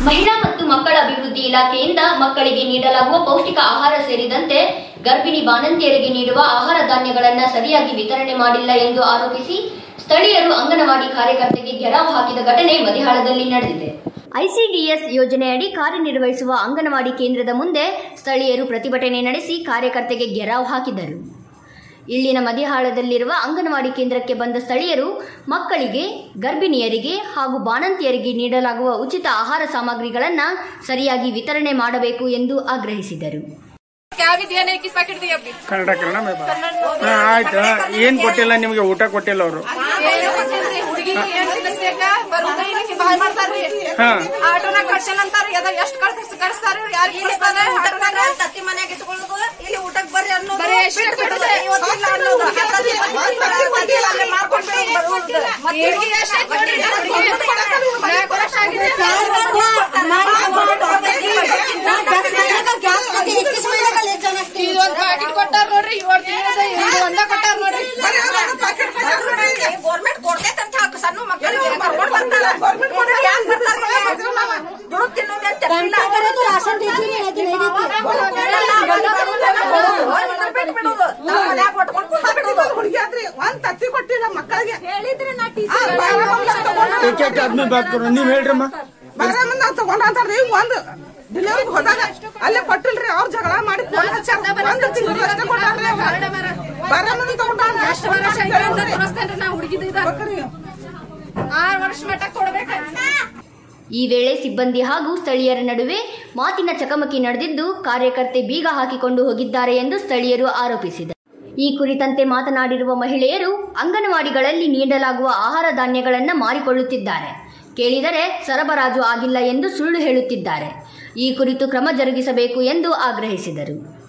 ಮಹಿಳಾ ಮತ್ತು ಮಕ್ಕಳ ಅಭಿವೃದ್ಧಿ ಇಲಾಖೆಯಿಂದ ಮಕ್ಕಳಿಗೆ ನೀಡಲಾಗುವ ಪೌಷ್ಟಿಕ ಆಹಾರ ಸೇರಿದಂತೆ ಗರ್ಭಿಣಿ ಬಾಣಂತಿಯರಿಗೆ ನೀಡುವ ಆಹಾರ ಧಾನ್ಯಗಳನ್ನು ಸರಿಯಾಗಿ ವಿತರಣೆ ಮಾಡಿಲ್ಲ ಎಂದು ಆರೋಪಿಸಿ ಸ್ಥಳೀಯರು ಅಂಗನವಾಡಿ ಕಾರ್ಯಕರ್ತೆಗೆ ಗೆರಾವು ಹಾಕಿದ ಘಟನೆ ಮದಿಹಾಳದಲ್ಲಿ ನಡೆದಿದೆ ಐಸಿಡಿಎಸ್ ಯೋಜನೆಯಡಿ ಕಾರ್ಯನಿರ್ವಹಿಸುವ ಅಂಗನವಾಡಿ ಕೇಂದ್ರದ ಮುಂದೆ ಸ್ಥಳೀಯರು ಪ್ರತಿಭಟನೆ ನಡೆಸಿ ಕಾರ್ಯಕರ್ತೆಗೆ ಗೆರಾವು ಹಾಕಿದರು ಇಲ್ಲಿನ ಮದಿಹಾಳದಲ್ಲಿರುವ ಅಂಗನವಾಡಿ ಕೇಂದ್ರಕ್ಕೆ ಬಂದ ಸ್ಥಳೀಯರು ಮಕ್ಕಳಿಗೆ ಗರ್ಭಿಣಿಯರಿಗೆ ಹಾಗೂ ಬಾಣಂತಿಯರಿಗೆ ನೀಡಲಾಗುವ ಉಚಿತ ಆಹಾರ ಸಾಮಗ್ರಿಗಳನ್ನು ಸರಿಯಾಗಿ ವಿತರಣೆ ಮಾಡಬೇಕು ಎಂದು ಆಗ್ರಹಿಸಿದರು क्या भी दिया नहीं किस पैकेट दिया अभी ಕನ್ನಡ ಕನ್ನಡ ಮೇ ಬಾ. ಹಾ, ಆಯ್ತು ಏನ್ ಕೊಟ್ಟಿಲ್ಲ ನಿಮ್ಗೆ ಊಟ ಕೊಟ್ಟಿಲ್ಲ ಅವರು ಹುಡುಗಿ ಏನ್ ತಿನ್ನಿಸ್ಬೇಕ ಬರುವುದೇ ಇಲ್ಲಿ ಬಾಯ್ ಮಾಡ್ತಾರ್ರಿ ಹಾ ಆಟೋನಾಗ ಕಳ್ಸನ್ ಅಂತಾರ ಎಷ್ಟು ಕಳ್ಸ ಕಳಿಸ್ತಾರ ಯಾರಿಗೆ ಕಳಿಸ್ತಾರ ಆಟೋನಾಗ ತತ್ತಿ ಮನೆಯಾಗ ಇಟ್ಕೊಳ್ಳೋದು ಇಲ್ಲಿ ಊಟಕ್ಕೆ ಬರ್ರಿ ಅನ್ನೋದು ಬರೀ ಅಷ್ಟೇ ಬಿಟ್ಟು ಬಿಡೋದು. ಕೊಡೋದು. ಇವತ್ತಿಲ್ಲ ಅನ್ನೋದು. ಹತ್ತತ್ತು ಮಂದಿ ಬರ್ತಾರೆ, ಮಂದಿ ಅಲ್ಲೇ ಮಾರ್ಕೊಂಡು ಬರುವುದು. ಮತ್ತೆ ಹುಡುಗಿ ಅಷ್ಟೇ ಕೊಡ್ರಿ ಹುಡುಗಿ ನಾಲ್ಕು ವರ್ಷ ಆಗಿದೆ ಇದೊಂದು ಪ್ಯಾಕೆಟ್ ಕೊಟ್ಟಾರ ನೋಡ್ರಿ ಏಳು ತಿಂಗಳದ ಇದು ಒಂದ ಕೊಟ್ಟಾರ ನೋಡ್ರಿ ಗೌರ್ಮೆಂಟ್ ಕೊಡ್ತೈತಂತ ಹಾಕು ಸಣ್ಣ ಮಕ್ಕಳಿಗೆ ಕರ್ಕೊಂಡ್ ಬರ್ತಾರ ಯಾಕ್ ಬರ್ತಾರ? ದುಡ್ಡು ತಿನ್ನೋದು ಅಂತ ಇಲ್ಲ. ಬಿಟ್ಟು ಬಿಡೋದು. ನಾವು ಮನ್ಯಾಗ ಒಟ್ಕೊಂಡ್ ಕುಂತ್ ಬಿಡೋದು. ಹುಡುಗಿಯಾದ್ರಿ ಒಂದ್ ತತ್ತಿ ಕೊಟ್ಟಿಲ್ಲ ಮಕ್ಕಳಿಗೆ ಏಕೆ ಏಕೆ ಆದ್ಮಿ ಬಾತ್ ಕರೋ ನೀವ್ ಹೇಳ್ರಮ್ಮ ಬರ ಮಂದಿ ತಗೊಂಡ ಅಂತಾರ್ರಿ ಒಂದ್ ಡೆಲಿವರಿಗೆ ಹೋದಾಗ ಅಲ್ಲೇ ಕೊಟ್ಟಿಲ್ರಿ ಅವ್ರ ಜಗಳ ಮಾಡಿ ಫೋನ್ ಹಚ್ಚಾರ ಒಂದ್ ತಿಂಗಳು ಅಷ್ಟೇ ಕೊಟ್ಟಾರ್ರಿ ಅವ್ರ. ಬರ ಮಂದಿ ತಗೊಂಡ ಎಷ್ಟು ವರ್ಷ ಇದೆ ಅಂತ ತೋರಿಸ್ತೇನ್ರಿ ನಾ ಹುಡುಗಿದ ಇದ ಆರು ವರ್ಷ ಮಟ್ಟ ಕೊಡ್ಬೇಕ ಈ ವೇಳೆ ಸಿಬ್ಬಂದಿ ಹಾಗೂ ಸ್ಥಳೀಯರ ನಡುವೆ ಮಾತಿನ ಚಕಮಕಿ ನಡೆದಿದ್ದು ಕಾರ್ಯಕರ್ತೆ ಬೀಗ ಹಾಕಿಕೊಂಡು ಹೋಗಿದ್ದಾರೆ ಎಂದು ಸ್ಥಳೀಯರು ಆರೋಪಿಸಿದರು ಈ ಕುರಿತಂತೆ ಮಾತನಾಡಿರುವ ಮಹಿಳೆಯರು ಅಂಗನವಾಡಿಗಳಲ್ಲಿ ನೀಡಲಾಗುವ ಆಹಾರ ಧಾನ್ಯಗಳನ್ನು ಮಾರಿಕೊಳ್ಳುತ್ತಿದ್ದಾರೆ ಕೇಳಿದರೆ ಸರಬರಾಜು ಆಗಿಲ್ಲ ಎಂದು ಸುಳ್ಳು ಹೇಳುತ್ತಿದ್ದಾರೆ ಈ ಕುರಿತು ಕ್ರಮ ಜರುಗಿಸಬೇಕು ಎಂದು ಆಗ್ರಹಿಸಿದರು